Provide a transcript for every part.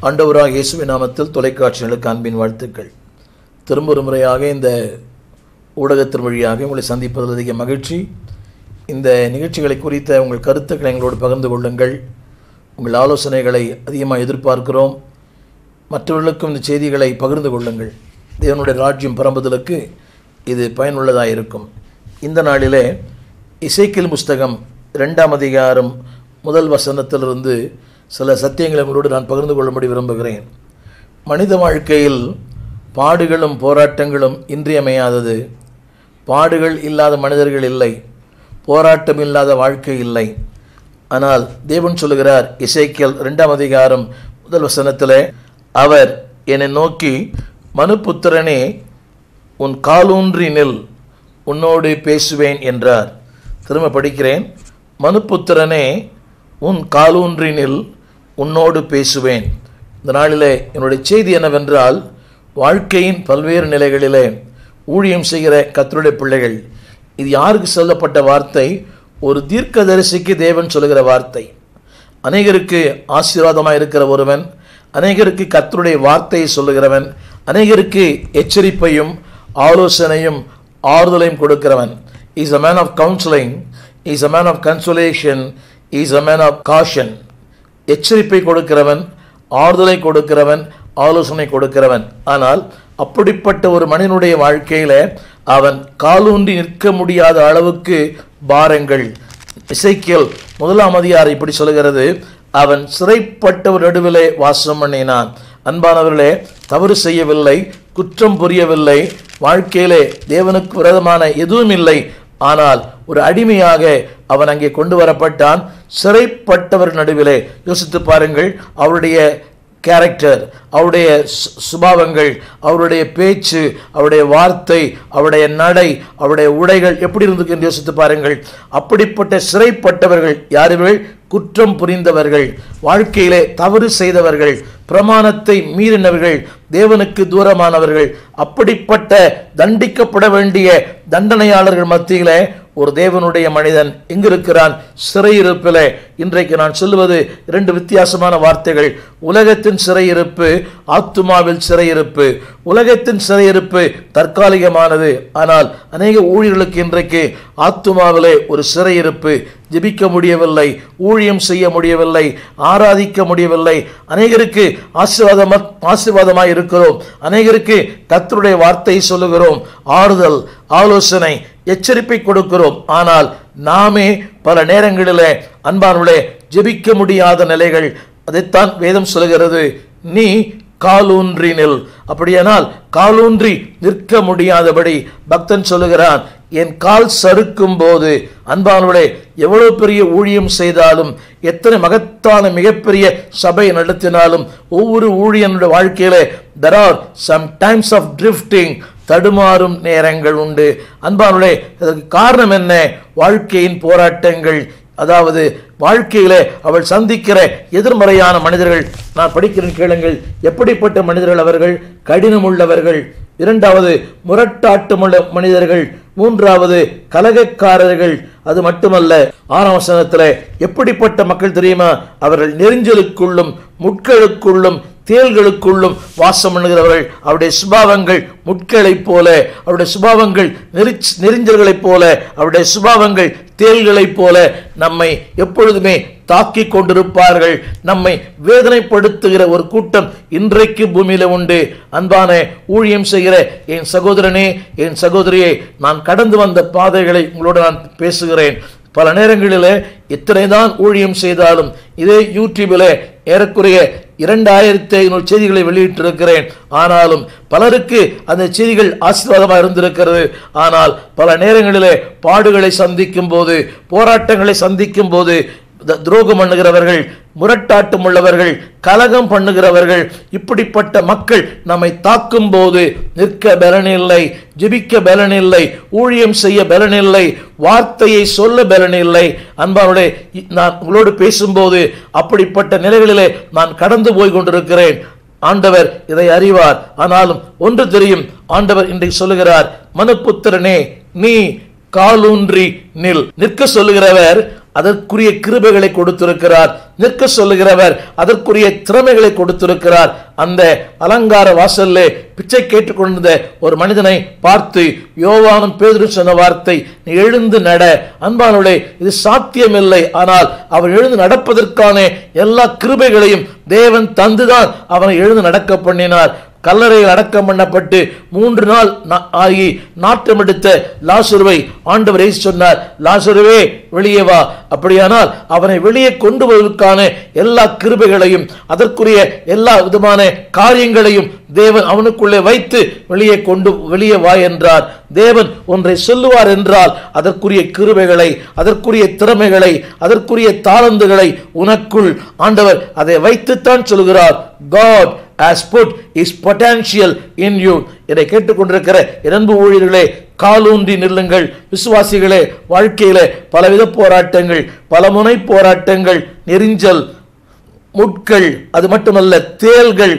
ஆண்டவராக இயேசுவின் நாமத்தில் தொலைக்காட்சிகளுக்கு அன்பின் வாழ்த்துக்கள் திரும்ப ஒரு முறையாக இந்த ஊடகத்தின் வழியாக உங்களை சந்திப்பதில் அதிக மகிழ்ச்சி இந்த நிகழ்ச்சிகளை குறித்த உங்கள் கருத்துக்களை எங்களோடு பகிர்ந்து கொள்ளுங்கள் உங்கள் ஆலோசனைகளை அதிகமாக எதிர்பார்க்கிறோம் மற்றவர்களுக்கும் இந்த செய்திகளை பகிர்ந்து கொள்ளுங்கள் தேவனுடைய ராஜ்யம் பரம்புதலுக்கு இது பயனுள்ளதாக இருக்கும் இந்த நாளிலே இசைக்கில் புஸ்தகம் இரண்டாம் அதிகாரம் முதல் வசனத்திலிருந்து சில சத்தியங்களை உங்களோடு நான் பகிர்ந்து கொள்ளும்படி விரும்புகிறேன் மனித வாழ்க்கையில் பாடுகளும் போராட்டங்களும் இன்றியமையாதது பாடுகள் இல்லாத மனிதர்கள் இல்லை போராட்டம் இல்லாத வாழ்க்கை இல்லை ஆனால் தேவன் சொல்லுகிறார் இசைக்கியல் இரண்டாம் அதிகாரம் முதல் வசனத்தில் அவர் என்னை நோக்கி மனுபுத்திரனே உன் காலூன்றி நில் உன்னோடு பேசுவேன் என்றார் திரும்ப படிக்கிறேன் மனுபுத்திரனே உன் காலூன்றி நில் உன்னோடு பேசுவேன் இந்த நாளிலே என்னுடைய செய்தி என்னவென்றால் வாழ்க்கையின் பல்வேறு நிலைகளிலே ஊழியம் செய்கிற கத்தருடைய பிள்ளைகள் இது யாருக்கு சொல்லப்பட்ட வார்த்தை ஒரு தீர்க்கதரிசிக்கு தேவன் சொல்லுகிற வார்த்தை அநேகருக்கு ஆசீர்வாதமாக இருக்கிற ஒருவன் அநேகருக்கு கத்தருடைய வார்த்தையை சொல்லுகிறவன் அநேகருக்கு எச்சரிப்பையும் ஆலோசனையும் ஆறுதலையும் கொடுக்கிறவன் is a man of counselling is a man of consolation is a man of caution எச்சரிப்பை கொடுக்கிறவன் ஆறுதலை கொடுக்கிறவன் ஆலோசனை கொடுக்கிறவன் ஆனால் அப்படிப்பட்ட ஒரு மனிதனுடைய வாழ்க்கையில அவன் காலூன்றி நிற்க முடியாத அளவுக்கு பாரங்கள் இசைக்கியல் முதலாம் அதிகாரம் இப்படி சொல்கிறது அவன் சிறைப்பட்டவர் நடுவிலே வாசம் பண்ணினான் அன்பானவர்களே தவறு செய்யவில்லை குற்றம் புரியவில்லை வாழ்க்கையிலே தேவனுக்கு விரதமான எதுவும் இல்லை ஆனால் ஒரு அடிமையாக அவன் அங்கே கொண்டு வரப்பட்டான் சிறைப்பட்டவர் நடுவிலே யோசித்து பாருங்கள் அவருடைய கேரக்டர் அவருடைய சு- சுபாவங்கள் அவருடைய பேச்சு அவருடைய வார்த்தை அவருடைய நடை அவருடைய உடைகள் எப்படி இருந்தது என்று யோசித்து பாருங்கள் அப்படிப்பட்ட சிறைப்பட்டவர்கள் யார் இவர்கள் குற்றம் புரிந்தவர்கள் வாழ்க்கையிலே தவறு செய்தவர்கள் பிரமாணத்தை மீறினவர்கள் தேவனுக்கு தூரமானவர்கள் அப்படிப்பட்ட தண்டிக்கப்பட வேண்டிய தண்டனையாளர்கள் மத்தியிலே ஒரு தேவனுடைய மனிதன் எங்கு இருக்கிறான் சிறையிருப்பிலே இன்றைக்கு நான் சொல்லுவது இரண்டு வித்தியாசமான வார்த்தைகள் உலகத்தின் சிறையிருப்பு ஆத்துமாவில் சிறையிருப்பு உலகத்தின் சிறையிருப்பு தற்காலிகமானது ஆனால் அநேக ஊழியர்களுக்கு இன்றைக்கு ஆத்துமாவிலே ஒரு சிறையிருப்பு ஜெபிக்க முடியவில்லை ஊழியம் செய்ய முடியவில்லை ஆராதிக்க முடியவில்லை அநேகருக்கு ஆசீர்வாதமா ஆசீர்வாதமாய் இருக்கிறோம் அநேகருக்கு கர்த்தருடைய வார்த்தை சொல்லுகிறோம் ஆறுதல் ஆலோசனை எச்சரிப்பை கொடுக்கிறோம் ஆனால் நாமே பல நேரங்களிலே அன்பானுடைய ஜெபிக்க முடியாத நிலைகள் அதைத்தான் வேதம் சொல்கிறது நீ காலூன்றி நில் அப்படியானால் காலூன்றி நிற்க முடியாதபடி பக்தன் சொல்லுகிறான் என் கால் சறுக்கும் போது அன்பானுடைய எவ்வளவு பெரிய ஊழியம் செய்தாலும் எத்தனை மகத்தான மிகப்பெரிய சபை நடத்தினாலும் ஒவ்வொரு ஊழியனுடைய வாழ்க்கையில there are some times of drifting தடுமாறும் நேரங்கள் உண்டு அன்பானுடைய அதற்கு காரணம் என்ன வாழ்க்கையின் போராட்டங்கள் அதாவது வாழ்க்கையிலே அவள் சந்திக்கிற எதிர்மறையான மனிதர்கள் நான் படிக்கிறேன் கேளுங்கள் எப்படிப்பட்ட மனிதர்கள் அவர்கள் கடினமுள்ளவர்கள் இரண்டாவது முரட்டாட்டமுள்ள மனிதர்கள் மூன்றாவது கலகக்காரர்கள் அது மட்டுமல்ல ஆறாம் வசனத்தில் எப்படிப்பட்ட மக்கள் தெரியுமா அவர்கள் நெறிஞ்சலுக்குள்ளும் முட்களுக்குள்ளும் தேள்களுக்குள்ளும் வாசம் பண்ணுகிறவர்கள் அவருடைய சுபாவங்கள் முட்களைப் போல அவருடைய சுபாவங்கள் நெரிச் நெறிஞ்சல்களைப் போல அவருடைய சுபாவங்கள் தேள்களைப் போல நம்மை எப்பொழுதுமே தாக்கிக் கொண்டிருப்பார்கள் நம்மை வேதனைப்படுத்துகிற ஒரு கூட்டம் இன்றைக்கு பூமியில உண்டு அன்பான ஊழியம் செய்கிற என் சகோதரனே என் சகோதரியே நான் கடந்து வந்த பாதைகளை உங்களோடு நான் பேசுகிறேன் பல நேரங்களிலே எத்தனை தான் ஊழியம் செய்தாலும் இதே யூடியூபில் ஏறக்குறைய இரண்டாயிரத்தி ஐநூறு செய்திகளை வெளியிட்டிருக்கிறேன் ஆனாலும் பலருக்கு அந்த செய்திகள் ஆசீர்வாதமாக இருந்திருக்கிறது ஆனால் பல நேரங்களிலே பாடுகளை சந்திக்கும் போது போராட்டங்களை சந்திக்கும் போது த- துரோகம் பண்ணுகிறவர்கள் முரட்டாட்டம் உள்ளவர்கள் கலகம் பண்ணுகிறவர்கள் இப்படிப்பட்ட மக்கள் நம்மை தாக்கும் போது நிற்க பலனில்லை ஜெபிக்க பலனில்லை ஊழியம் செய்ய பலனில்லை வார்த்தையை சொல்ல பலனில்லை அன்பானுடைய நான் உங்களோடு பேசும்போது அப்படிப்பட்ட நிலைகளிலே நான் கடந்து போய் கொண்டிருக்கிறேன் ஆண்டவர் இதை அறிவார் ஆனாலும் ஒன்று தெரியும் ஆண்டவர் இன்றைக்கு சொல்லுகிறார் மனுப்புத்திரனே நீ காலூன்றி நில் நிற்க சொல்லுகிறவர் அதற்குரிய கிருபைகளை கொடுத்திருக்கிறார் நிற்க சொல்லுகிறவர் அதற்குரிய திறமைகளை கொடுத்திருக்கிறார் அந்த அலங்கார வாசல்ல பிச்சை கேட்டுக்கொண்டிருந்த ஒரு மனிதனை பார்த்து யோவானும் பேதுரு சொன்ன வார்த்தை நீ எழுந்து நட அன்பானுடைய இது சாத்தியமில்லை ஆனால் அவர் எழுந்து நடப்பதற்கான எல்லா கிருபைகளையும் தேவன் தந்துதான் அவனை எழுந்து நடக்க பண்ணினார் கல்லறையில் அடக்கம் பண்ணப்பட்டு மூன்று நாள் நா- ஆகி நாட்டம் எடுத்த லாசுருவை ஆண்டவர் இயேசு சொன்னார் லாசுருவே வெளியே வா அப்படியானால் அவனை வெளியே கொண்டு வருவதற்கான எல்லா கிருபைகளையும் அதற்குரிய எல்லா விதமான காரியங்களையும் தேவன் அவனுக்குள்ளே வைத்து வெளியே கொண்டு வெளியே வா என்றார் தேவன் ஒன்றை சொல்லுவார் என்றால் அதற்குரிய கிருபைகளை அதற்குரிய திறமைகளை அதற்குரிய தாளந்துகளை உனக்குள் ஆண்டவர் அதை வைத்துத்தான் சொல்கிறார் God has put his potential in you இதை கேட்டுக்கொண்டிருக்கிற இரண்டு ஊழியர்களே காலூன்றி நில்லுங்கள் விசுவாசிகளே வாழ்க்கையிலே பலவித போராட்டங்கள் பல முனை போராட்டங்கள் நெரிஞ்சல் முட்கள் அது மட்டுமல்ல தேள்கள்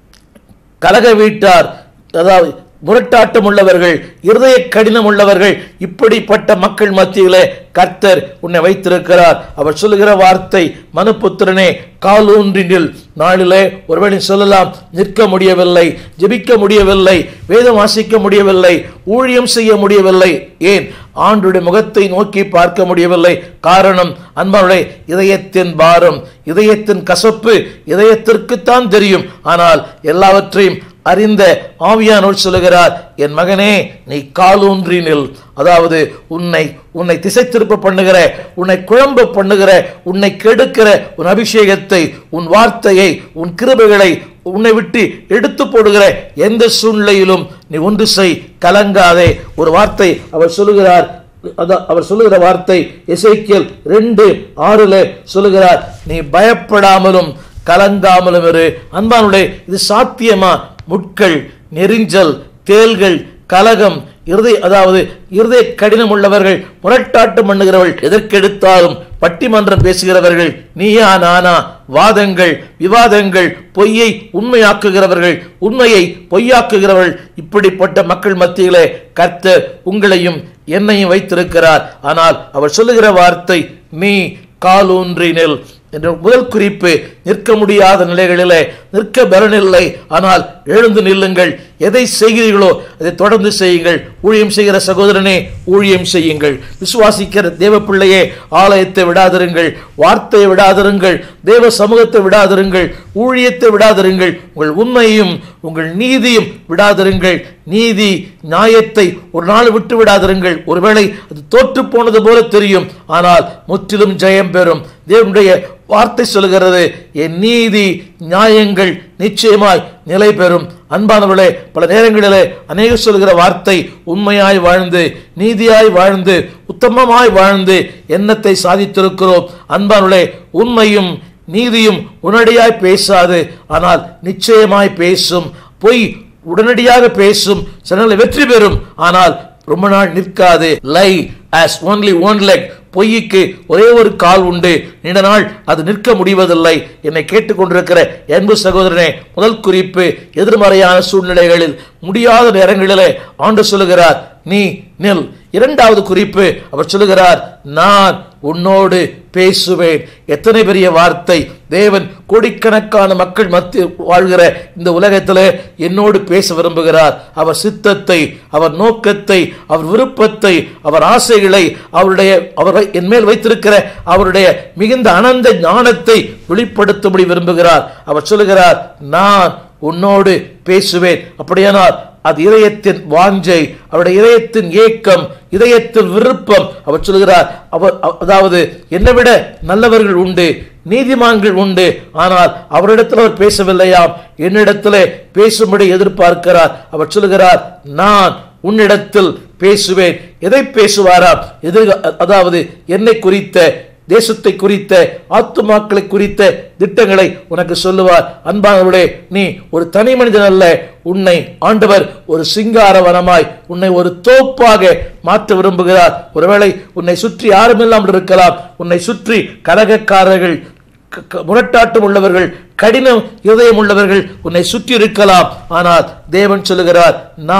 கலக வீட்டார் அதாவது முரட்டாட்டம் உள்ளவர்கள் இருதய கடினம் உள்ளவர்கள் இப்படிப்பட்ட மக்கள் மத்தியிலே கர்த்தர் உன்னை வைத்திருக்கிறார் அவர் சொல்லுகிற வார்த்தை மனுப்புத்திரனே காலூன்றினில் நாளிலே ஒருவேளை சொல்லலாம் நிற்க முடியவில்லை ஜெபிக்க முடியவில்லை வேதம் வாசிக்க முடியவில்லை ஊழியம் செய்ய முடியவில்லை ஏன் ஆண்டுடைய முகத்தை நோக்கி பார்க்க முடியவில்லை காரணம் அன்பாவுடைய இதயத்தின் பாரம் இதயத்தின் கசப்பு இதயத்திற்குத்தான் தெரியும் ஆனால் எல்லாவற்றையும் அறிந்த ஆவியானோர் சொல்லுகிறார் என் மகனே நீ காலூன்றி நில் அதாவது உன்னை உன்னை திசை திருப்ப பண்ணுகிற உன்னை குழம்ப பண்ணுகிற உன்னை கெடுக்கிற உன் அபிஷேகத்தை உன் வார்த்தையை உன் கிருபைகளை உன்னை விட்டு எடுத்து போடுகிற எந்த சூழ்நிலையிலும் நீ ஒன்று செய் கலங்காதே ஒரு வார்த்தை அவர் சொல்லுகிறார் அதான் அவர் சொல்லுகிற வார்த்தை எசேக்கியேல் ரெண்டு ஆறுல சொல்லுகிறார் நீ பயப்படாமலும் கலங்காமலும் இரு அன்பானுடைய இது சாத்தியமா முட்கள் நெரிஞ்சல் தேள்கள் கலகம் இருதய அதாவது இருதய கடினம் உள்ளவர்கள் முரட்டாட்டம் பண்ணுகிறவர்கள் எதற்கெடுத்தாலும் பட்டிமன்றம் பேசுகிறவர்கள் நீயா நானா வாதங்கள் விவாதங்கள் பொய்யை உண்மையாக்குகிறவர்கள் உண்மையை பொய்யாக்குகிறவர்கள் இப்படிப்பட்ட மக்கள் மத்தியிலே கர்த்தர் உங்களையும் என்னையும் வைத்திருக்கிறார் ஆனால் அவர் சொல்லுகிற வார்த்தை நீ காலூன்றினில் என்ற முதல் குறிப்பு நிற்க முடியாத நிலைகளிலே நிற்க பலனில்லை ஆனால் எழுந்து நில்லுங்கள் எதை செய்கிறீர்களோ அதை தொடர்ந்து செய்யுங்கள் ஊழியம் செய்கிற சகோதரனே ஊழியம் செய்யுங்கள் விசுவாசிக்கிற தேவ பிள்ளையே ஆலயத்தை விடாதிருங்கள் வார்த்தையை விடாதிருங்கள் தேவ சமூகத்தை விடாதிருங்கள் ஊழியத்தை விடாதிருங்கள் உங்கள் உண்மையும் உங்கள் நீதியும் விடாதிருங்கள் நீதி நியாயத்தை ஒரு நாள் விட்டு விடாதிருங்கள் ஒருவேளை அது தோற்று போனது போல தெரியும் ஆனால் முற்றிலும் ஜெயம் பெறும் தேவனுடைய வார்த்தை சொல்கிறது என் நீதி நியாயங்கள் நிச்சயமாய் நிலை பெறும் அன்பானவர்களே பல நேரங்களிலே அநேக சொல்கிற வார்த்தை உண்மையாய் வாழ்ந்து நீதியாய் வாழ்ந்து உத்தமமாய் வாழ்ந்து எண்ணத்தை சாதித்திருக்கிறோம் அன்பானவர்களே உண்மையும் நீதியும் உடனடியாய் பேசாது ஆனால் நிச்சயமாய் பேசும் பொய் உடனடியாக பேசும் சில நேரங்களில் வெற்றி பெறும் ஆனால் ரொம்ப நாள் நிற்காது லை as only one leg பொய்யுக்கு ஒரே ஒரு கால் உண்டு நீண்ட நாள் அது நிற்க முடிவதில்லை என்னை கேட்டுக்கொண்டிருக்கிற அன்பு சகோதரனே முதல் குறிப்பு எதிர்மறையான சூழ்நிலைகளில் முடியாத நேரங்களிலே ஆண்டு சொல்லுகிறார் நீ நில் இரண்டாவது குறிப்பு அவர் சொல்லுகிறார் நான் உன்னோடு பேசுவேன் எத்தனை பெரிய வார்த்தை தேவன் கோடிக்கணக்கான மக்கள் மத்திய வாழ்கிற இந்த உலகத்திலே என்னோடு பேச விரும்புகிறார் அவர் சித்தத்தை அவர் நோக்கத்தை அவர் விருப்பத்தை அவர் ஆசைகளை அவருடைய அவர் என் மேல் வைத்திருக்கிற அவருடைய மிகுந்த அனந்த ஞானத்தை வெளிப்படுத்தும்படி விரும்புகிறார் அவர் சொல்லுகிறார் நான் உன்னோடு பேசுவேன் அப்படியானால் அது இதயத்தின் வாஞ்சை அவருடைய இதயத்தின் ஏக்கம் இதயத்தின் விருப்பம் அவர் சொல்கிறார் அவர் அதாவது என்னை விட நல்லவர்கள் உண்டு நீதிமான்கள் உண்டு ஆனால் அவரிடத்தில் அவர் பேசவில்லையாம் என்னிடத்திலே பேசும்படி எதிர்பார்க்கிறார் அவர் சொல்லுகிறார் நான் உன்னிடத்தில் பேசுவேன் எதை பேசுவாராம் எதிர் அதாவது என்னை குறித்த தேசத்தை குறித்த ஆத்துமாக்களை குறித்த திட்டங்களை உனக்கு சொல்லுவார் அன்பானவர்களே நீ ஒரு தனி மனிதன் அல்ல உன்னை ஆண்டவர் ஒரு சிங்காரவனமாய் உன்னை ஒரு தோப்பாக மாற்ற விரும்புகிறார் ஒருவேளை உன்னை சுற்றி யாரும் இல்லாமல் இருக்கலாம் உன்னை சுற்றி கலகக்காரர்கள் க- க- முரட்டாட்டம் உள்ளவர்கள் கடின இதயம் உள்ளவர்கள் உன்னை சுற்றி இருக்கலாம் ஆனால் தேவன் சொல்லுகிறார் நான்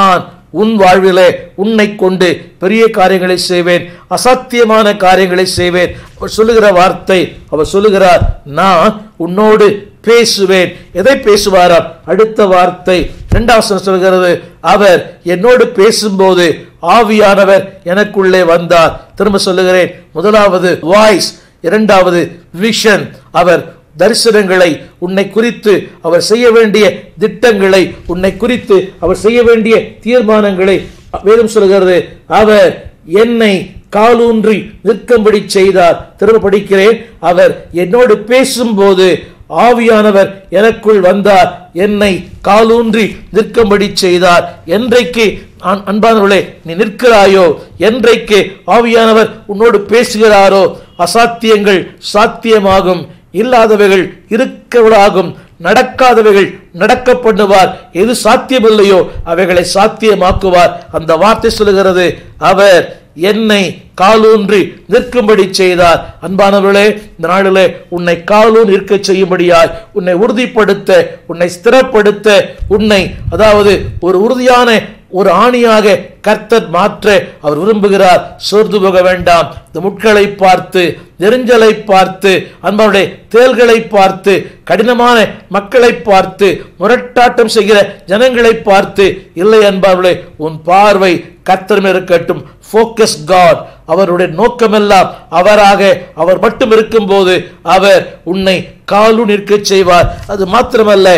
உன் வாழ்விலே உன்னை கொண்டு பெரிய காரியங்களை செய்வேன் அசாத்தியமான காரியங்களை செய்வேன் அவர் சொல்லுகிற வார்த்தை அவர் சொல்லுகிறார் நான் உன்னோடு பேசுவேன் எதை பேசுவாராம் அடுத்த வார்த்தை இரண்டாவது வசனம் சொல்கிறது அவர் என்னோடு பேசும்போது ஆவியானவர் எனக்குள்ளே வந்தார் திரும்ப சொல்லுகிறேன் முதலாவது வாய்ஸ் இரண்டாவது விஷன் அவர் தரிசனங்களை உன்னை குறித்து அவர் செய்ய வேண்டிய திட்டங்களை உன்னை குறித்து அவர் செய்ய வேண்டிய தீர்மானங்களை வேதம் சொல்கிறது அவர் என்னை காலூன்றி நிற்கும்படி செய்தார் திரும்ப படிக்கிறேன் அவர் என்னோடு பேசும்போது ஆவியானவர் எனக்குள் வந்தார் என்னை காலூன்றி நிற்கும்படி செய்தார் என்றைக்கு அன்- அன்பானவர்களே நீ நிற்கிறாயோ என்றைக்கு ஆவியானவர் உன்னோடு பேசுகிறாரோ அசாத்தியங்கள் சாத்தியமாகும் இல்லாதவைகள் இருக்கவளாகும் நடக்காதவைகள் நடக்க பண்ணுவார் எது சாத்தியமில்லையோ அவைகளை சாத்தியமாக்குவார் அந்த வார்த்தை சொல்லுகிறது அவர் என்னை காலூன்றி நிற்கும்படி செய்தார் அன்பானவர்களே இந்த நாளிலே உன்னை காலூன் நிற்க செய்யும்படியாய் உன்னை உறுதிப்படுத்த உன்னை ஸ்திரப்படுத்த உன்னை அதாவது ஒரு உறுதியான ஒரு ஆணியாக கர்த்தர் மாற்ற அவர் விரும்புகிறார் சோர்ந்து போக வேண்டாம் இந்த முட்களை பார்த்து நெருஞ்சலை பார்த்து அன்பருடைய தேள்களை பார்த்து கடினமான மக்களை பார்த்து முரட்டாட்டம் செய்கிற ஜனங்களை பார்த்து இல்லை அன்பார்களே உன் பார்வை கர்த்தரும் இருக்கட்டும் ஃபோக்கஸ் காட் அவருடைய நோக்கமெல்லாம் அவராக அவர் மட்டும் இருக்கும்போது அவர் உன்னை காலு நிற்கச் செய்வார் அது மாத்திரமல்ல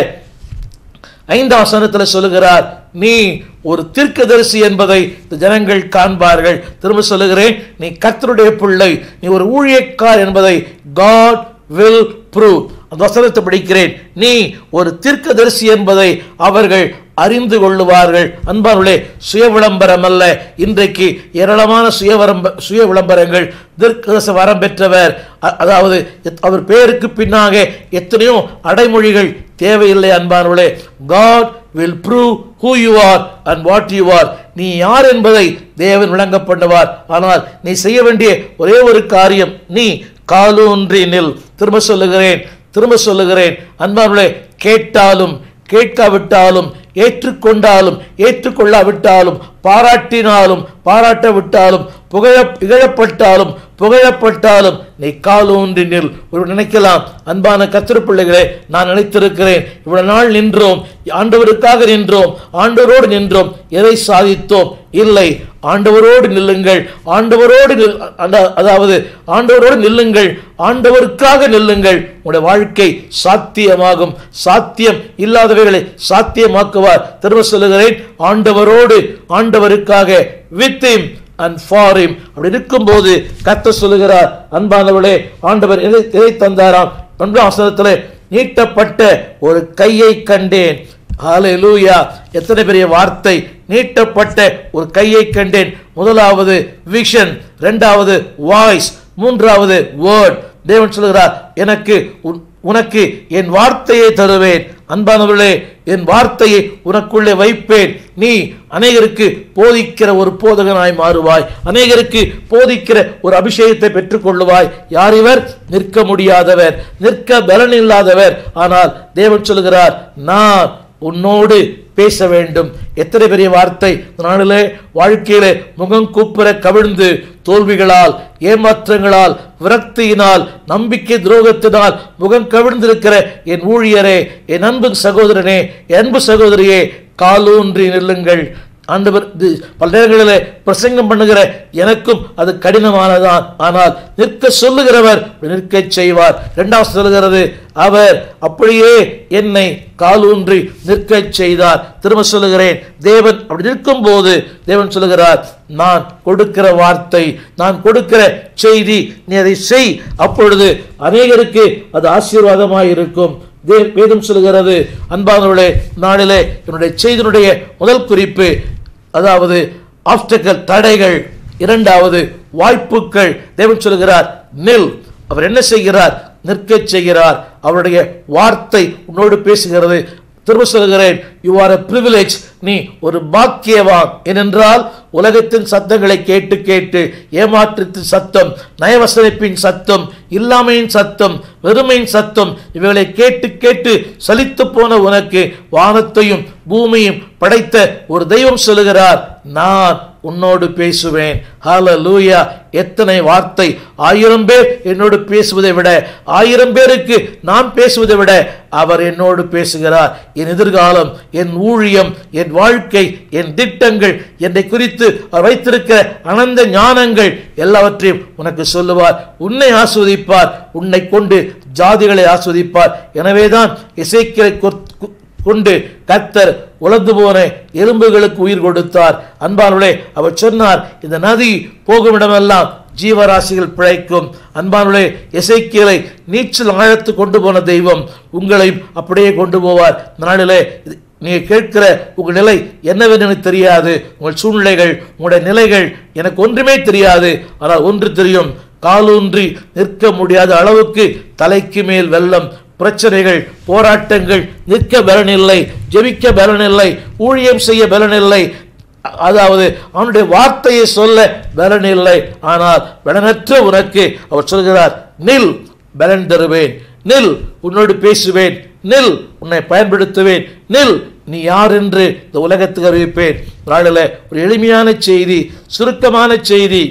ஐந்தாம் வசனத்தில் சொல்லுகிறார் நீ ஒரு தீர்க்கதரிசி என்பதை இந்த ஜனங்கள் காண்பார்கள் திரும்ப சொல்லுகிறேன் நீ கர்த்தருடைய பிள்ளை நீ ஒரு ஊழியக்கார் என்பதை காட் வில் ப்ரூவ் அந்த வசனத்தை படிக்கிறேன் நீ ஒரு தீர்க்கதரிசி என்பதை அவர்கள் அறிந்து கொள்ளுவார்கள் அன்பார்களே சுய விளம்பரம் அல்ல இன்றைக்கு ஏராளமான சுய வரம்ப சுய விளம்பரங்கள் தீர்க்கதரிசி வரம் பெற்றவர் அ- அதாவது எத்- அவர் பேருக்கு பின்னாக எத்தனையோ அடைமொழிகள் தேவையில்லை அன்பானவர்களே God will prove who you are and what you are நீ யார் என்பதை தேவன் விளங்க பண்ணுவார் ஆனால் நீ செய்ய வேண்டிய ஒரே ஒரு காரியம் நீ காலூன்றி நில் திரும்ப சொல்லுகிறேன் திரும்ப சொல்லுகிறேன் அன்பானவர்களே கேட்டாலும் கேட்காவிட்டாலும் ஏற்றுக்கொண்டாலும் ஏற்றுக்கொள்ளாவிட்டாலும் பாராட்டினாலும் பாராட்டவிட்டாலும் புகழ இகழப்பட்டாலும் புகழப்பட்டாலும் நீ காலூன்றி நில் ஒரு நினைக்கலாம் அன்பான கத்திர பிள்ளைகளே நான் நினைத்திருக்கிறேன் இவ்வளவு நாள் நின்றோம் ஆண்டவருக்காக நின்றோம் ஆண்டவரோடு நின்றோம் எதை சாதித்தோம் இல்லை ஆண்டவரோடு நில்லுங்கள் ஆண்டவரோடு நில் அத- அதாவது ஆண்டவரோடு நில்லுங்கள் ஆண்டவருக்காக நில்லுங்கள் உங்களுடைய வாழ்க்கை சாத்தியமாகும் சாத்தியம் இல்லாதவைகளை சாத்தியமாக்குவார் திரும்ப சொல்லுகிறேன் ஆண்டவரோடு ஆண்டவருக்காக with him and for him அப்படி இருக்கும்போது கர்த்தர் சொல்லுகிறார் அன்பானவளே ஆண்டவர் எதை எதை தந்தாராம் ஒன்றாம் வசனத்திலே நீட்டப்பட்ட ஒரு கையை கண்டேன் ஹalleluya எத்தனை பெரிய வார்த்தை நீட்டப்பட்ட ஒரு கையை கண்டேன் முதலாவது விஷன் இரண்டாவது வாய்ஸ் மூன்றாவது வேர்ட் தேவன் சொல்கிறார் எனக்கு உன்- உனக்கு என் வார்த்தையை தருவேன் அன்பானவர்களே என் வார்த்தையை உனக்குள்ளே வைப்பேன் நீ அநேகருக்கு போதிக்கிற ஒரு போதகனாய் மாறுவாய் அநேகருக்கு போதிக்கிற ஒரு அபிஷேகத்தை பெற்றுக்கொள்ளுவாய் யார் இவர் நிற்க முடியாதவர் நிற்க பலன் இல்லாதவர் ஆனால் தேவன் சொல்கிறார் நான் உன்னோடு பேச வேண்டும் எத்தனை பெரிய வார்த்தை இந்த நாளிலே வாழ்க்கையிலே முகம் கூப்புற கவிழ்ந்து தோல்விகளால் ஏமாற்றங்களால் விரக்தியினால் நம்பிக்கை துரோகத்தினால் முகம் கவிழ்ந்திருக்கிற என் ஊழியரே என் அன்பு சகோதரனே என் அன்பு சகோதரியே காலூன்றி நில்லுங்கள் ஆண்டவர் இது பல நேரங்களிலே பிரசங்கம் பண்ணுகிற எனக்கும் அது கடினமானதான் ஆனால் நிற்க சொல்லுகிறவர் நிற்கச் செய்வார் இரண்டாவது சொல்லுகிறது அவர் அப்படியே என்னை காலூன்றி நிற்கச் செய்தார் திரும்ப சொல்லுகிறேன் தேவன் அப்படி நிற்கும் போது தேவன் சொல்லுகிறார் நான் கொடுக்கிற வார்த்தை நான் கொடுக்கிற செய்தி நீ அதை செய் அப்பொழுது அநேகருக்கு அது ஆசீர்வாதமாய் இருக்கும் தே- வேதம் சொல்லுகிறது அன்பானவர்களே நாளிலே என்னுடைய செய்தியினுடைய முதல் குறிப்பு அதாவது ஆப்டக்கல் தடைகள் இரண்டாவது வாய்ப்புகள் தேவன் சொல்லுகிறார் நில் அவர் என்ன செய்கிறார் நிற்கச் செய்கிறார் அவருடைய வார்த்தை உன்னோடு பேசுகிறது திரும்ப சொல்கிறேன் யூ ஆர் a privilege நீ ஒரு பாக்கியவான் ஏனென்றால் உலகத்தின் சத்தங்களை கேட்டு கேட்டு ஏமாற்றத்தின் சத்தம் நயவசனிப்பின் சத்தம் இல்லாமையின் சத்தம் வெறுமையின் சத்தம் இவைகளை கேட்டு கேட்டு சலித்து போன உனக்கு வானத்தையும் பூமியும் படைத்த ஒரு தெய்வம் சொல்லுகிறார் நான் உன்னோடு பேசுவேன் ஹalleluya எத்தனை வார்த்தை ஆயிரம் பேர் என்னோடு பேசுவதை விட ஆயிரம் பேருக்கு நான் பேசுவதை விட அவர் என்னோடு பேசுகிறார் என் எதிர்காலம் என் ஊழியம் என் வாழ்க்கை என் திட்டங்கள் என்னை குறித்து அவர் வைத்திருக்கிற அனந்த ஞானங்கள் எல்லாவற்றையும் உனக்கு சொல்லுவார் உன்னை ஆஸ்வதிப்பார் உன்னை கொண்டு ஜாதிகளை ஆஸ்வதிப்பார் எனவேதான் இசைக்கிறை கொண்டு கர்த்தர் உலர்ந்து போன எலும்புகளுக்கு உயிர் கொடுத்தார் அன்பானவர்களே அவர் சொன்னார் இந்த நதி போகும் இடமெல்லாம் ஜீவராசிகள் பிழைக்கும் அன்பானுடைய இசைக்கியலை நீச்சல் ஆழத்து கொண்டு போன தெய்வம் உங்களையும் அப்படியே கொண்டு போவார் இந்த நாளிலே இது- நீங்க கேட்கிற உங்கள் நிலை என்னவென்று எனக்கு தெரியாது உங்கள் சூழ்நிலைகள் உங்களுடைய நிலைகள் எனக்கு ஒன்றுமே தெரியாது ஆனால் ஒன்று தெரியும் காலூன்றி நிற்க முடியாத அளவுக்கு தலைக்கு மேல் வெள்ளம் பிரச்சனைகள் போராட்டங்கள் நிற்க பலனில்லை ஜெபிக்க பலனில்லை ஊழியம் செய்ய பலனில்லை அதாவது அவனுடைய வார்த்தையை சொல்ல பலன் இல்லை ஆனால் பலனற்ற உனக்கு அவர் சொல்கிறார் நில் பலன் தருவேன் நில் உன்னோடு பேசுவேன் நில் உன்னை பயன்படுத்துவேன் நில் நீ யார் என்று இந்த உலகத்துக்கு அறிவிப்பேன் நாளில் ஒரு எளிமையான செய்தி சுருக்கமான செய்தி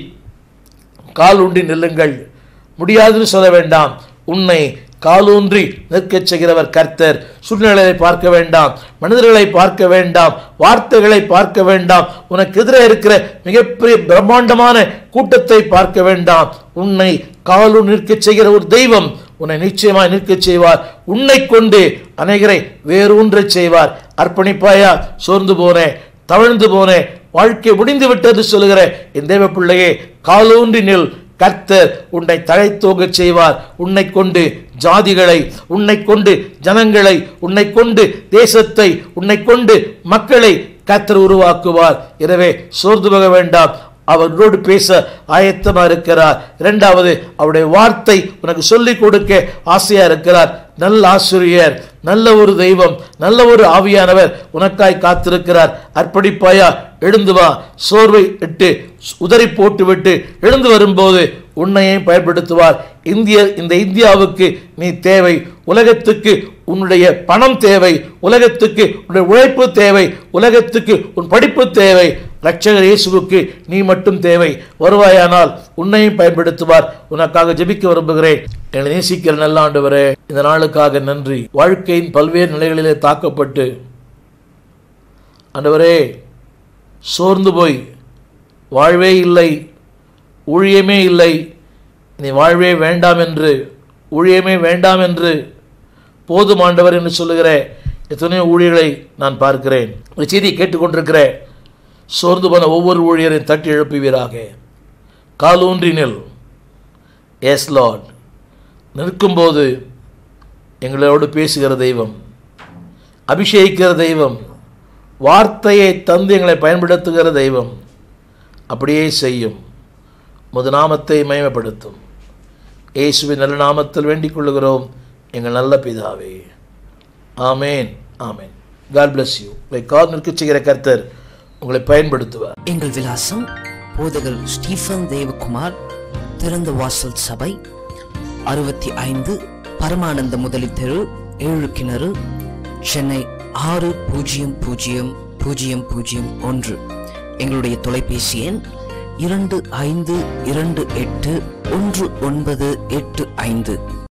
கால் ஊன்றி நில்லுங்கள் முடியாதுன்னு சொல்ல வேண்டாம் உன்னை காலூன்றி நிற்கச் செய்கிறவர் கர்த்தர் சூழ்நிலையை பார்க்க வேண்டாம் மனிதர்களை பார்க்க வேண்டாம் வார்த்தைகளை பார்க்க வேண்டாம் உனக்கு எதிரே இருக்கிற மிகப்பெரிய பிரம்மாண்டமான கூட்டத்தை பார்க்க வேண்டாம் உன்னை காலூர் நிற்கச் செய்கிற ஒரு தெய்வம் உன்னை நிச்சயமாய் நிற்கச் செய்வார் உன்னை கொண்டு அநேகரை வேரூன்றச் செய்வார் அர்ப்பணிப்பாயா சோர்ந்து போனேன் தவழ்ந்து போனேன் வாழ்க்கை முடிந்து விட்டது சொல்லுகிற என் தேவ பிள்ளையே காலூன்றி நில் கர்த்தர் உன்னை தழைத்தோங்கச் செய்வார் உன்னை கொண்டு ஜாதிகளை உன்னை கொண்டு ஜனங்களை உன்னை கொண்டு தேசத்தை உன்னை கொண்டு மக்களை கர்த்தர் உருவாக்குவார் எனவே சோர்ந்து போக வேண்டாம் அவர்களோடு பேச ஆயத்தமா இருக்கிறார் இரண்டாவது அவருடைய வார்த்தை உனக்கு சொல்லிக் கொடுக்க ஆசையா இருக்கிறார் நல்ல ஆசிரியர் நல்ல ஒரு தெய்வம் நல்ல ஒரு ஆவியானவர் உனக்காய் காத்திருக்கிறார் அர்ப்பணிப்பாயா எழுந்து வா சோர்வை இட்டு உதறி போட்டு விட்டு எழுந்து வரும்போது உன்னையும் பயன்படுத்துவார் இந்திய இந்த இந்தியாவுக்கு நீ தேவை உலகத்துக்கு உன்னுடைய பணம் தேவை உலகத்துக்கு உன்னுடைய உழைப்பு தேவை உலகத்துக்கு உன் படிப்பு தேவை ரட்சகர் இயேசுவுக்கு நீ மட்டும் தேவை வருவாயானால் உன்னையும் பயன்படுத்துவார் உனக்காக ஜெபிக்க விரும்புகிறேன் என்னை நேசிக்கிற நல்ல ஆண்டவரே இந்த நாளுக்காக நன்றி வாழ்க்கையின் பல்வேறு நிலைகளிலே தாக்கப்பட்டு ஆண்டவரே சோர்ந்து போய் வாழ்வே இல்லை ஊழியமே இல்லை நீ வாழ்வே வேண்டாம் என்று ஊழியமே வேண்டாம் என்று போதும் ஆண்டவர் என்று சொல்லுகிற எத்தனையோ ஊழியர்களை நான் பார்க்கிறேன் ஒரு செய்தியை கேட்டுக்கொண்டிருக்கிற சோர்ந்து போன ஒவ்வொரு ஊழியரையும் தட்டி எழுப்புவீராக காலூன்றி நில் எஸ் லார்ட் நிற்கும்போது எங்களோடு பேசுகிற தெய்வம் அபிஷேகிக்கிற தெய்வம் வார்த்தையை தந்து எங்களை பயன்படுத்துகிற தெய்வம் அப்படியே செய்யும் முது நாமத்தை மயமப்படுத்தும் இயேசுவின் நல்ல நாமத்தில் வேண்டிக் கொள்ளுகிறோம் எங்கள் நல்ல பிதாவே ஆமேன் ஆமேன் காட் bless யூ உங்களை கால் நிற்க செய்கிற கர்த்தர் உங்களை பயன்படுத்துவார் எங்கள் விலாசம் போதகர் ஸ்டீஃபன் தேவகுமார் திறந்த வாசல் சபை அறுபத்தி ஐந்து பரமானந்த முதலி தெரு ஏழு கிணறு சென்னை ஆறு பூஜ்ஜியம் பூஜ்ஜியம் பூஜ்ஜியம் பூஜ்ஜியம் ஒன்று எங்களுடைய தொலைபேசி எண் இரண்டு ஐந்து இரண்டு எட்டு ஒன்று ஒன்பது எட்டு ஐந்து